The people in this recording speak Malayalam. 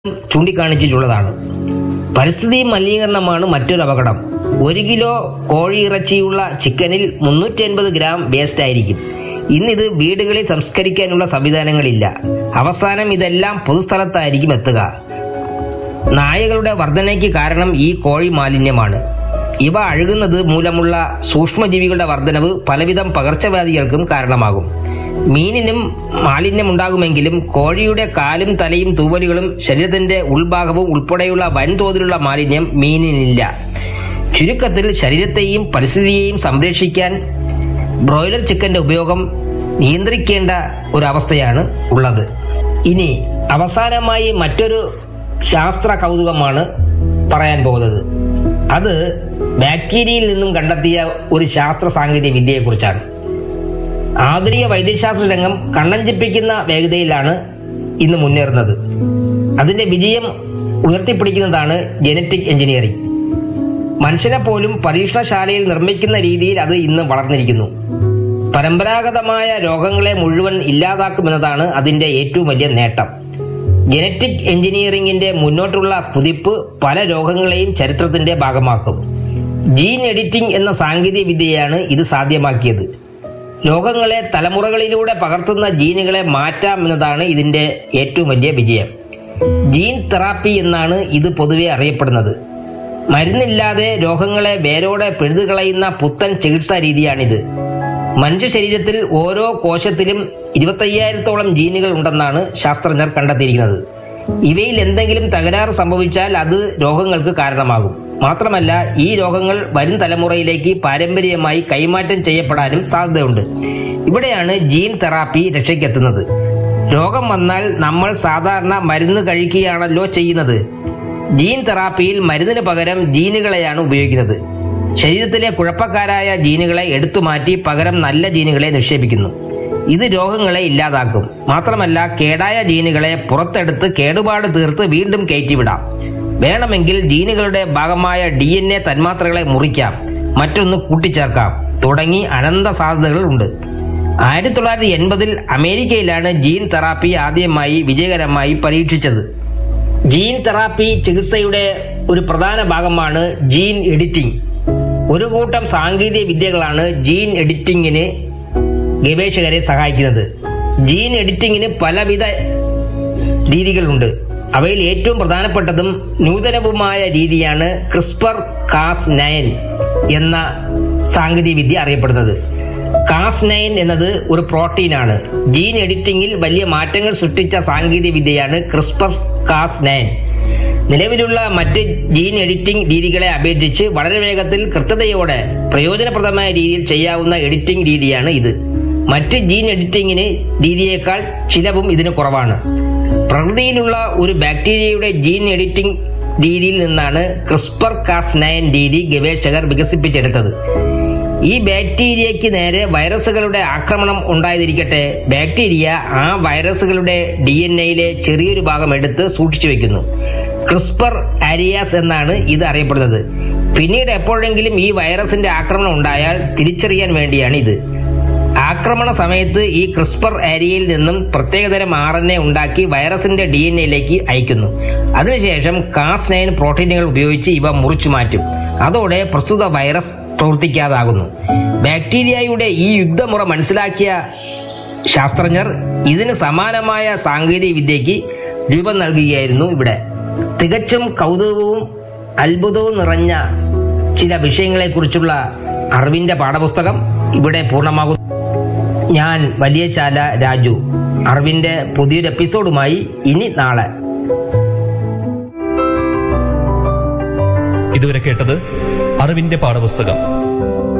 ചൂണ്ടിക്കാണിച്ചിട്ടുള്ളതാണ് പരിസ്ഥിതി മലിനീകരണമാണ് മറ്റൊരു അപകടം ഒരു കിലോ കോഴിയിറച്ചിയുള്ള ചിക്കനിൽ മുന്നൂറ്റി അൻപത് ഗ്രാം വേസ്റ്റ് ആയിരിക്കും ഇന്നിത് വീടുകളിൽ സംസ്കരിക്കാനുള്ള സംവിധാനങ്ങളില്ല അവസാനം ഇതെല്ലാം പൊതുസ്ഥലത്തായിരിക്കും എത്തുക നായകളുടെ വർധനയ്ക്ക് കാരണം ഈ കോഴി മാലിന്യമാണ് ഇവ അഴുകുന്നത് മൂലമുള്ള സൂക്ഷ്മജീവികളുടെ വർധനവ് പലവിധം പകർച്ചവ്യാധികൾക്കും കാരണമാകും മീനിനും മാലിന്യമുണ്ടാകുമെങ്കിലും കോഴിയുടെ കാലും തലയും തൂവലുകളും ശരീരത്തിന്റെ ഉൾഭാഗവും ഉൾപ്പെടെയുള്ള വൻതോതിലുള്ള മാലിന്യം മീനിനില്ല ചുരുക്കത്തിൽ ശരീരത്തെയും പരിസ്ഥിതിയെയും സംരക്ഷിക്കാൻ ബ്രോയിലർ ചിക്കന്റെ ഉപയോഗം നിയന്ത്രിക്കേണ്ട ഒരവസ്ഥയാണ് ഉള്ളത് ഇനി അവസാനമായി മറ്റൊരു ശാസ്ത്ര കൗതുകമാണ് പറയാൻ പോകുന്നത് അത് ബാക്ടീരിയയിൽ നിന്നും കണ്ടെത്തിയ ഒരു ശാസ്ത്ര സാങ്കേതിക വിദ്യയെക്കുറിച്ചാണ് ആധുനിക വൈദ്യശാസ്ത്ര രംഗം കണ്ണഞ്ചിപ്പിക്കുന്ന വേഗതയിലാണ് ഇന്ന് മുന്നേറുന്നത് അതിന്റെ വിജയം ഉയർത്തിപ്പിടിക്കുന്നതാണ് ജനറ്റിക് എഞ്ചിനീയറിംഗ് മനുഷ്യനെ പോലും പരീക്ഷണശാലയിൽ നിർമ്മിക്കുന്ന രീതിയിൽ അത് ഇന്ന് വളർന്നിരിക്കുന്നു പരമ്പരാഗതമായ രോഗങ്ങളെ മുഴുവൻ ഇല്ലാതാക്കുമെന്നതാണ് അതിന്റെ ഏറ്റവും വലിയ നേട്ടം ജനറ്റിക് എഞ്ചിനീയറിംഗിന്റെ മുന്നോട്ടുള്ള കുതിപ്പ് പല രോഗങ്ങളെയും ചരിത്രത്തിന്റെ ഭാഗമാക്കും ജീൻ എഡിറ്റിംഗ് എന്ന സാങ്കേതിക വിദ്യയാണ് ഇത് സാധ്യമാക്കിയത് രോഗങ്ങളെ തലമുറകളിലൂടെ പകർത്തുന്ന ജീനുകളെ മാറ്റാം എന്നതാണ് ഇതിന്റെ ഏറ്റവും വലിയ വിജയം ജീൻ തെറാപ്പി എന്നാണ് ഇത് പൊതുവെ അറിയപ്പെടുന്നത് മരുന്നില്ലാതെ രോഗങ്ങളെ വേരോടെ പിഴുതുകളയുന്ന പുത്തൻ ചികിത്സാ രീതിയാണിത് മനുഷ്യ ശരീരത്തിൽ ഓരോ കോശത്തിലും ഇരുപത്തയ്യായിരത്തോളം ജീനുകൾ ഉണ്ടെന്നാണ് ശാസ്ത്രജ്ഞർ കണ്ടെത്തിയിരിക്കുന്നത് ഇവയിൽ എന്തെങ്കിലും തകരാറ് സംഭവിച്ചാൽ അത് രോഗങ്ങൾക്ക് കാരണമാകും മാത്രമല്ല ഈ രോഗങ്ങൾ വരും തലമുറയിലേക്ക് പാരമ്പര്യമായി കൈമാറ്റം ചെയ്യപ്പെടാനും സാധ്യതയുണ്ട് ഇവിടെയാണ് ജീൻ തെറാപ്പി രക്ഷയ്ക്കെത്തുന്നത് രോഗം വന്നാൽ നമ്മൾ സാധാരണ മരുന്ന് കഴിക്കുകയാണല്ലോ ചെയ്യുന്നത് ജീൻ തെറാപ്പിയിൽ മരുന്നിന് പകരം ജീനുകളെയാണ് ഉപയോഗിക്കുന്നത് ശരീരത്തിലെ കുഴപ്പക്കാരായ ജീനുകളെ എടുത്തു മാറ്റി പകരം നല്ല ജീനുകളെ നിക്ഷേപിക്കുന്നു ഇത് രോഗങ്ങളെ ഇല്ലാതാക്കും മാത്രമല്ല കേടായ ജീനുകളെ പുറത്തെടുത്ത് കേടുപാട് തീർത്ത് വീണ്ടും കയറ്റിവിടാം വേണമെങ്കിൽ ജീനുകളുടെ ഭാഗമായ ഡി എൻ എ തന്മാത്രകളെ മുറിക്കാം മറ്റൊന്ന് കൂട്ടിച്ചേർക്കാം തുടങ്ങി അനന്ത സാധ്യതകൾ ഉണ്ട് ആയിരത്തി തൊള്ളായിരത്തി എൺപതിൽ അമേരിക്കയിലാണ് ജീൻ തെറാപ്പി ആദ്യമായി വിജയകരമായി പരീക്ഷിച്ചത് ജീൻ തെറാപ്പി ചികിത്സയുടെ ഒരു പ്രധാന ഭാഗമാണ് ജീൻ എഡിറ്റിംഗ് ഒരു കൂട്ടം സാങ്കേതിക വിദ്യകളാണ് ജീൻ എഡിറ്റിംഗിന് ഗവേഷകരെ സഹായിക്കുന്നത് ജീൻ എഡിറ്റിംഗിന് പലവിധ രീതികളുണ്ട് അവയിൽ ഏറ്റവും പ്രധാനപ്പെട്ടതും നൂതനവുമായ രീതിയാണ് ക്രിസ്പർ കാസ് നയൻ എന്ന സാങ്കേതിക വിദ്യ അറിയപ്പെടുന്നത് കാസ് നയൻ എന്നത് ഒരു പ്രോട്ടീനാണ് ജീൻ എഡിറ്റിംഗിൽ വലിയ മാറ്റങ്ങൾ സൃഷ്ടിച്ച സാങ്കേതിക വിദ്യയാണ് ക്രിസ്പർ കാസ് നയൻ നിലവിലുള്ള മറ്റ് ജീൻ എഡിറ്റിംഗ് രീതികളെ അപേക്ഷിച്ച് വളരെ വേഗത്തിൽ കൃത്യതയോടെ പ്രയോജനപ്രദമായ രീതിയിൽ ചെയ്യാവുന്ന എഡിറ്റിംഗ് രീതിയാണ് ഇത് മറ്റ് ജീൻ എഡിറ്റിംഗിന് രീതിയേക്കാൾ ചിലവും ഇതിന് കുറവാണ് പ്രകൃതിയിലുള്ള ഒരു ബാക്ടീരിയയുടെ ജീൻ എഡിറ്റിംഗ് രീതിയിൽ നിന്നാണ് ക്രിസ്പർ കാസ് നയൻ രീതി ഗവേഷകർ വികസിപ്പിച്ചെടുത്തത് ഈ ബാക്ടീരിയയ്ക്ക് നേരെ വൈറസുകളുടെ ആക്രമണം ഉണ്ടായതിരിക്കട്ടെ ബാക്ടീരിയ ആ വൈറസുകളുടെ ഡി എൻ എയിലെ ചെറിയൊരു ഭാഗം എടുത്ത് സൂക്ഷിച്ചു വെക്കുന്നു ക്രിസ്പർ ആരിയാസ് എന്നാണ് ഇത് അറിയപ്പെടുന്നത് പിന്നീട് എപ്പോഴെങ്കിലും ഈ വൈറസിന്റെ ആക്രമണം ഉണ്ടായാൽ തിരിച്ചറിയാൻ വേണ്ടിയാണ് ഇത് ആക്രമണ സമയത്ത് ഈ ക്രിസ്പർ ഏരിയയിൽ നിന്നും പ്രത്യേകതരം ആർ എൻ എ ഉണ്ടാക്കി വൈറസിന്റെ ഡി എൻ എയിലേക്ക് അയക്കുന്നു അതിനുശേഷം കാസ് നയൻ പ്രോട്ടീനുകൾ ഉപയോഗിച്ച് ഇവ മുറിച്ചു മാറ്റും അതോടെ പ്രസ്തുത വൈറസ് പ്രവർത്തിക്കാതാകുന്നു ബാക്ടീരിയയുടെ ഈ യുദ്ധമുറ മനസ്സിലാക്കിയ ശാസ്ത്രജ്ഞർ ഇതിന് സമാനമായ സാങ്കേതിക വിദ്യയ്ക്ക് രൂപം നൽകുകയായിരുന്നു ഇവിടെ തികച്ചും കൗതുകവും അത്ഭുതവും നിറഞ്ഞ ചില വിഷയങ്ങളെക്കുറിച്ചുള്ള അറിവിന്റെ പാഠപുസ്തകം ഇവിടെ പൂർണ്ണമാകുന്നു ഞാൻ വലിയശാല രാജു അറിവിന്റെ പുതിയൊരു എപ്പിസോഡുമായി ഇനി നാളെ ഇതുവരെ കേട്ടത് അറിവിന്റെ പാഠപുസ്തകം